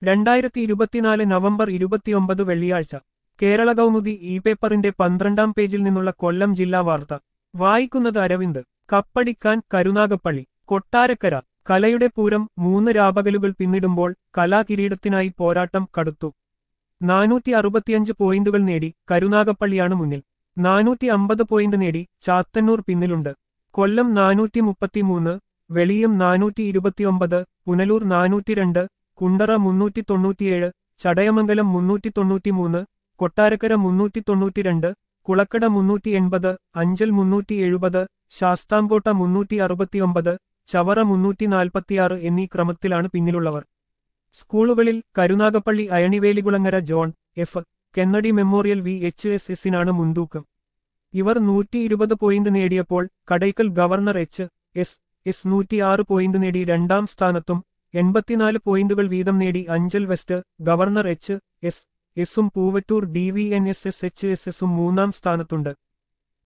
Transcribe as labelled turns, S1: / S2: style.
S1: രണ്ടായിരത്തി ഇരുപത്തിനാല് നവംബർ ഇരുപത്തിയൊമ്പത് വെള്ളിയാഴ്ച കേരള കൗമുദി ഇ പേപ്പറിന്റെ പന്ത്രണ്ടാം പേജിൽ നിന്നുള്ള കൊല്ലം ജില്ലാ വാർത്ത വായിക്കുന്നത് അരവിന്ദ് കപ്പടിക്കാൻ കരുനാഗപ്പള്ളി കൊട്ടാരക്കര കലയുടെ പൂരം മൂന്ന് രാപകലുകൾ പിന്നിടുമ്പോൾ കലാകിരീടത്തിനായി പോരാട്ടം കടുത്തു നാനൂറ്റി അറുപത്തിയഞ്ച് പോയിന്റുകൾ നേടി കരുനാഗപ്പള്ളിയാണ് മുന്നിൽ നാനൂറ്റി അമ്പത് പോയിന്റ് നേടി ചാത്തന്നൂർ പിന്നിലുണ്ട് കൊല്ലം നാനൂറ്റി മുപ്പത്തിമൂന്ന് വെളിയം നാനൂറ്റി ഇരുപത്തിയൊമ്പത് പുനലൂർ നാനൂറ്റിരണ്ട് കുണ്ടറ മുന്നൂറ്റി തൊണ്ണൂറ്റിയേഴ് ചടയമംഗലം മുന്നൂറ്റി തൊണ്ണൂറ്റിമൂന്ന് കൊട്ടാരക്കര മുന്നൂറ്റി തൊണ്ണൂറ്റിരണ്ട് കുളക്കട മുന്നൂറ്റി എൺപത് അഞ്ചൽ മുന്നൂറ്റി എഴുപത് ശാസ്താംകോട്ട മുന്നൂറ്റി അറുപത്തിയൊമ്പത് ചവറ മുന്നൂറ്റി നാൽപ്പത്തിയാറ് എന്നീ ക്രമത്തിലാണ് പിന്നിലുള്ളവർ സ്കൂളുകളിൽ Karunagappally Ayanivelikulangara John F Kennedy memorial V H S എസിനാണ് മുൻതൂക്കം ഇവർ നൂറ്റി ഇരുപത് പോയിന്റ് നേടിയപ്പോൾ Kadakkal governor H S S നൂറ്റിയാറ് പോയിന്റ് നേടി രണ്ടാം സ്ഥാനത്തും എൺപത്തിനാല് പോയിന്റുകൾ വീതം നേടി Anchal west governor H S എസും Poovattoor D V N S S H S എസും മൂന്നാം സ്ഥാനത്തുണ്ട്